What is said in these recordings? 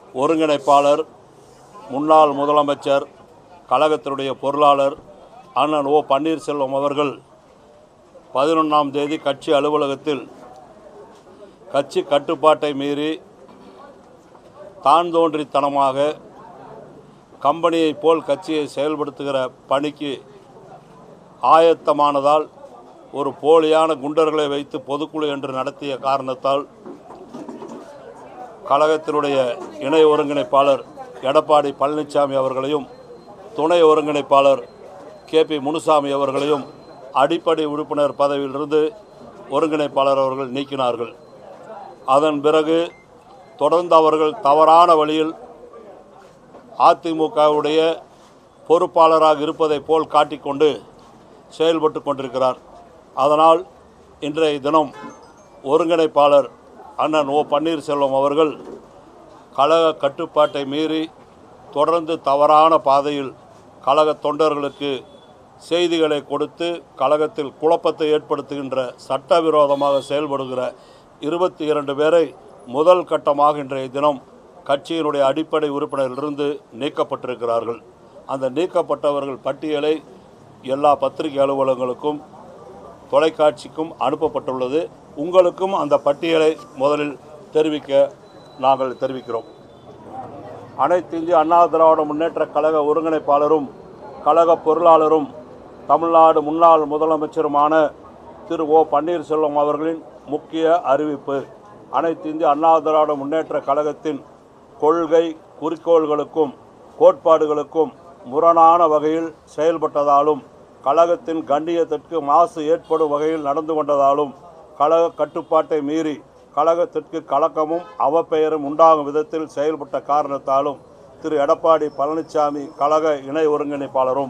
ஒருங்கிணைப்பாளர் முன்னாள் முதலமைச்சர் கழகத்தினுடைய பொருளாளர் அண்ணன் ஓ பன்னீர்செல்வம் அவர்கள் பதினொன்றாம் தேதி கட்சி அலுவலகத்தில் கட்சி கட்டுப்பாட்டை மீறி தான் தோன்றித்தனமாக கம்பெனியைப் போல் கட்சியை செயல்படுத்துகிற பணிக்கு ஆயத்தமானதால் ஒரு போலியான குண்டர்களை வைத்து பொதுக்குழு என்று நடத்திய காரணத்தால் கழகத்தினுடைய இணை ஒருங்கிணைப்பாளர் எடப்பாடி பழனிசாமி அவர்களையும் துணை ஒருங்கிணைப்பாளர் கே பி முனுசாமி அவர்களையும் அடிப்படை உறுப்பினர் பதவியிலிருந்து ஒருங்கிணைப்பாளர் அவர்கள் நீக்கினார்கள் அதன் பிறகு தொடர்ந்து அவர்கள் தவறான வழியில் அதிமுகவுடைய பொறுப்பாளராக இருப்பதைப் போல் காட்டிக்கொண்டு செயல்பட்டு கொண்டிருக்கிறார் அதனால் இன்றைய தினம் ஒருங்கிணைப்பாளர் அண்ணன் ஓ பன்னீர்செல்வம் அவர்கள் கழக கட்டுப்பாட்டை மீறி தொடர்ந்து தவறான பாதையில் கழக தொண்டர்களுக்கு செய்திகளை கொடுத்து கழகத்தில் குழப்பத்தை ஏற்படுத்துகின்ற சட்டவிரோதமாக செயல்படுகிற இருபத்தி இரண்டு பேரை முதல் கட்டமாக இன்றைய தினம் கட்சியினுடைய அடிப்படை உறுப்பினரிலிருந்து நீக்கப்பட்டிருக்கிறார்கள் அந்த நீக்கப்பட்டவர்கள் பட்டியலை எல்லா பத்திரிகை அலுவலகங்களுக்கும் தொலைக்காட்சிக்கும் அனுப்பப்பட்டுள்ளது உங்களுக்கும் அந்த பட்டியலை முதலில் தெரிவிக்க நாங்கள் தெரிவிக்கிறோம் அனைத்து இந்திய அண்ணா திராவிட முன்னேற்ற கழக ஒருங்கிணைப்பாளரும் கழக பொருளாளரும் தமிழ்நாடு முன்னாள் முதலமைச்சருமான திரு ஓ பன்னீர்செல்வம் அவர்களின் முக்கிய அறிவிப்பு அனைத்து இந்திய அண்ணா திராவிட முன்னேற்ற கழகத்தின் கொள்கை குறிக்கோள்களுக்கும் கோட்பாடுகளுக்கும் முரணான வகையில் செயல்பட்டதாலும் கழகத்தின் கண்ணியத்திற்கு மாசு ஏற்படும் வகையில் நடந்து கொண்டதாலும் கழக கட்டுப்பாட்டை மீறி கழகத்திற்கு கலக்கமும் அவப்பெயரும் உண்டாகும் விதத்தில் செயல்பட்ட காரணத்தாலும் திரு எடப்பாடி பழனிசாமி கழக இணை ஒருங்கிணைப்பாளரும்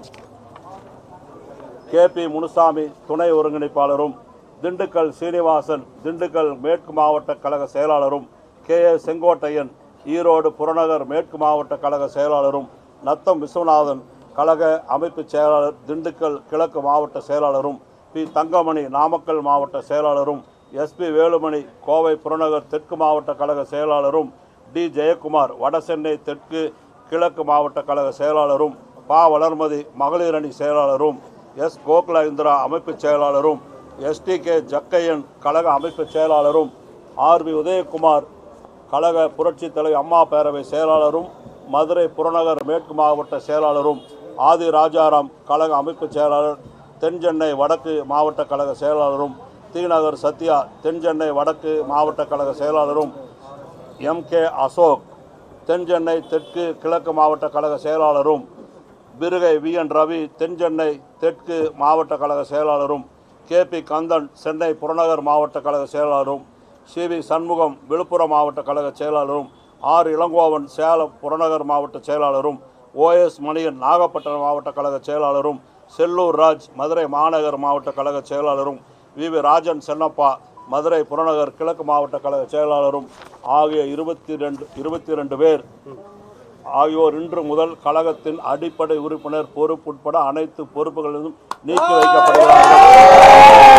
கே பி முனுசாமி துணை ஒருங்கிணைப்பாளரும் திண்டுக்கல் சீனிவாசன் திண்டுக்கல் மேற்கு மாவட்ட கழக செயலாளரும் கே ஏ செங்கோட்டையன் ஈரோடு புறநகர் மேற்கு மாவட்ட கழக செயலாளரும் நத்தம் விஸ்வநாதன் கழக அமைப்பு செயலாளர் திண்டுக்கல் கிழக்கு மாவட்ட செயலாளரும் பி தங்கமணி நாமக்கல் மாவட்ட செயலாளரும் எஸ்பி வேலுமணி கோவை புறநகர் தெற்கு மாவட்ட கழக செயலாளரும் டி ஜெயக்குமார் வடசென்னை தெற்கு கிழக்கு மாவட்ட கழக செயலாளரும் பா வளர்மதி மகளிர் அணி செயலாளரும் எஸ் கோகுல இந்திரா அமைப்பு செயலாளரும் எஸ்டி கே ஜக்கையன் கழக அமைப்பு செயலாளரும் ஆர்பி உதயகுமார் கழக புரட்சித் தலைவர் அம்மா பேரவை செயலாளரும் மதுரை புறநகர் மேற்கு மாவட்ட செயலாளரும் ஆதி ராஜாராம் கழக அமைப்பு செயலாளர் தென்சென்னை வடக்கு மாவட்ட கழக செயலாளரும் தீநகர் சத்யா தென்சென்னை வடக்கு மாவட்ட கழக செயலாளரும் எம் கே அசோக் தென்சென்னை தெற்கு கிழக்கு மாவட்ட கழக செயலாளரும் பிருகை வி என் ரவி தென்சென்னை தெற்கு மாவட்ட கழக செயலாளரும் கே பி கந்தன் சென்னை புறநகர் மாவட்ட கழக செயலாளரும் சி வி சண்முகம் விழுப்புரம் மாவட்ட கழக செயலாளரும் ஆர் இளங்கோவன் சேலம் புறநகர் மாவட்ட செயலாளரும் ஓஎஸ் மணியன் நாகப்பட்டினம் மாவட்ட கழக செயலாளரும் செல்லூர் ராஜ் மதுரை மாநகர் மாவட்ட கழக செயலாளரும் வி வி ராஜன் சென்னப்பா மதுரை புறநகர் கிழக்கு மாவட்ட கழக செயலாளரும் ஆகிய இருபத்தி ரெண்டு இருபத்தி ரெண்டு பேர் ஆகியோர் இன்று முதல் கழகத்தின் அடிப்படை உறுப்பினர் பொறுப்பு உட்பட அனைத்து பொறுப்புகளிலும் நீக்கி வைக்கப்படுகிறார்கள்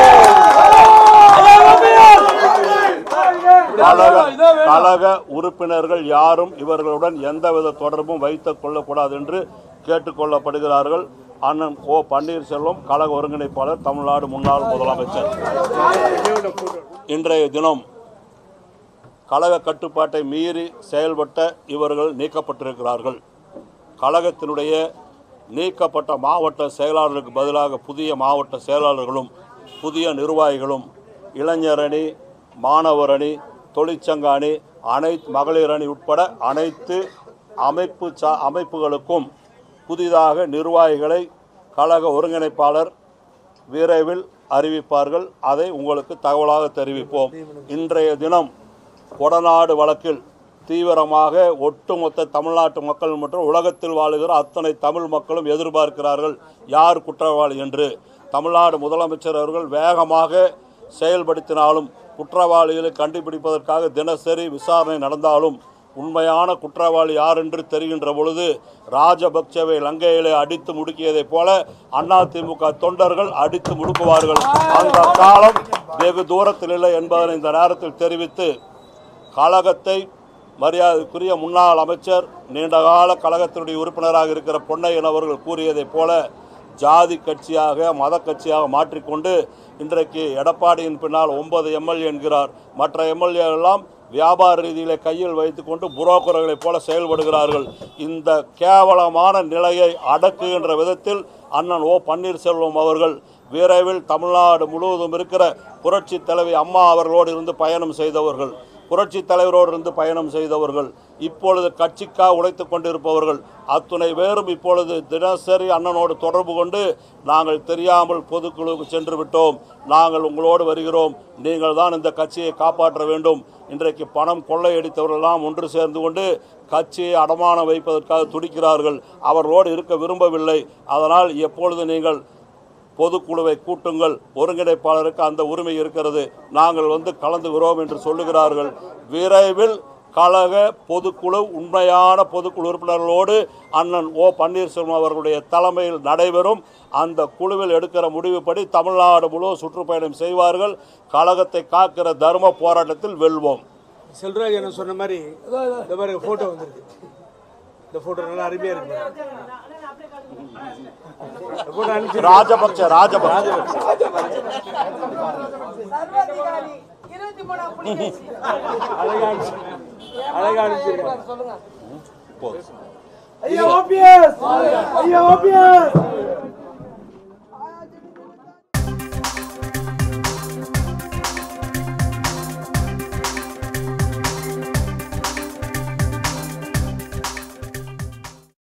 கழக கழக உறுப்பினர்கள் யாரும் இவர்களுடன் எந்தவித தொடர்பும் வைத்துக் கொள்ளக்கூடாது என்று கேட்டுக்கொள்ளப்படுகிறார்கள் அண்ணன் ஓ பன்னீர்செல்வம் கழக ஒருங்கிணைப்பாளர் தமிழ்நாடு முன்னாள் முதலமைச்சர் இன்றைய தினம் கழக கட்டுப்பாட்டை மீறி செயல்பட்ட இவர்கள் நீக்கப்பட்டிருக்கிறார்கள் கழகத்தினுடைய நீக்கப்பட்ட மாவட்ட செயலாளருக்கு பதிலாக புதிய மாவட்ட செயலாளர்களும் புதிய நிர்வாகிகளும் இளைஞர் அணி மாணவர் அணி தொழிற்சங்க அணி அனைத்து மகளிர் அணி உட்பட அனைத்து அமைப்பு சா அமைப்புகளுக்கும் புதிதாக நிர்வாகிகளை கழக ஒருங்கிணைப்பாளர் விரைவில் அறிவிப்பார்கள் அதை உங்களுக்கு தகவலாக தெரிவிப்போம் இன்றைய தினம் கொடநாடு வழக்கில் தீவிரமாக ஒட்டுமொத்த தமிழ்நாட்டு மக்கள் மற்றும் உலகத்தில் வாழுகிற அத்தனை தமிழ் மக்களும் எதிர்பார்க்கிறார்கள் யார் குற்றவாளி என்று தமிழ்நாடு முதலமைச்சர் அவர்கள் வேகமாக செயல்படுத்தினாலும் குற்றவாளிகளை கண்டுபிடிப்பதற்காக தினசரி விசாரணை நடந்தாலும் உண்மையான குற்றவாளி யார் என்று தெரிகின்ற பொழுது ராஜபக்சவை லங்கையிலே அடித்து முடுக்கியதைப் போல அதிமுக தொண்டர்கள் அடித்து முடுக்குவார்கள் அந்த காலம் வெகு தூரத்தில் இல்லை என்பதனை இந்த நேரத்தில் தெரிவித்து கழகத்தை மரியாதைக்குரிய முன்னாள் அமைச்சர் நீண்டகால கழகத்தினுடைய உறுப்பினராக இருக்கிற பொன்னையன் அவர்கள் கூறியதைப் போல ஜாதி கட்சியாக மத கட்சியாக மாற்றிக்கொண்டு இன்றைக்கு எடப்பாடியின் பின்னால் ஒன்பது எம்எல்ஏ என்கிறார் மற்ற எம்எல்ஏ எல்லாம் வியாபார ரீதியிலே கையில் வைத்துக்கொண்டு புரோக்கர்களைப் போல செயல்படுகிறார்கள் இந்த கேவலமான நிலையை அடக்குகின்ற விதத்தில் அண்ணன் ஓ பன்னீர்செல்வம் அவர்கள் விரைவில் தமிழ்நாடு முழுவதும் இருக்கிற புரட்சி தலைவி அம்மா அவர்களோடு இருந்து பயணம் செய்தவர்கள் புரட்சி தலைவரோடு இருந்து பயணம் செய்தவர்கள் இப்பொழுது கட்சிக்காக உழைத்து கொண்டிருப்பவர்கள் அத்துணை பேரும் இப்பொழுது தினசரி அண்ணனோடு தொடர்பு கொண்டு நாங்கள் தெரியாமல் பொதுக்குழுவுக்கு சென்று விட்டோம் நாங்கள் உங்களோடு வருகிறோம் நீங்கள் தான் இந்த கட்சியை காப்பாற்ற வேண்டும் இன்றைக்கு பணம் கொள்ளையடித்தவர்களெல்லாம் ஒன்று சேர்ந்து கொண்டு கட்சியை அடமானம் வைப்பதற்காக துடிக்கிறார்கள் அவர்களோடு இருக்க விரும்பவில்லை அதனால் எப்பொழுது நீங்கள் பொதுக்குழுவை கூட்டுங்கள் ஒருங்கிணைப்பாளருக்கு அந்த உரிமை இருக்கிறது நாங்கள் வந்து கலந்துகிறோம் என்று சொல்லுகிறார்கள் விரைவில் கழக பொதுக்குழு உண்மையான பொதுக்குழு உறுப்பினர்களோடு அண்ணன் ஓ பன்னீர்செல்வம் அவர்களுடைய தலைமையில் நடைபெறும் அந்த குழுவில் எடுக்கிற முடிவுப்படி தமிழ்நாடு முழு சுற்றுப்பயணம் செய்வார்கள் கழகத்தை காக்கிற தர்ம போராட்டத்தில் வெல்வோம் செல்வராஜ் என்ன சொன்ன மாதிரி இந்த மாதிரி போட்டோ வந்திருக்கு இந்த போட்டோ நல்லா அருமையா இருக்கு இந்த போட்டோ அனுப்பிச்சு ராஜபக்ச ராஜபக்ச சர்வாதிகாரி இருபத்தி மூணாம் புலிகேசி அழகா அனுப்பிச்சு அழகா அனுப்பிச்சிருக்காங்க சொல்லுங்க போதும் ஐயா ஓபிஎஸ் ஐயா ஓபிஎஸ்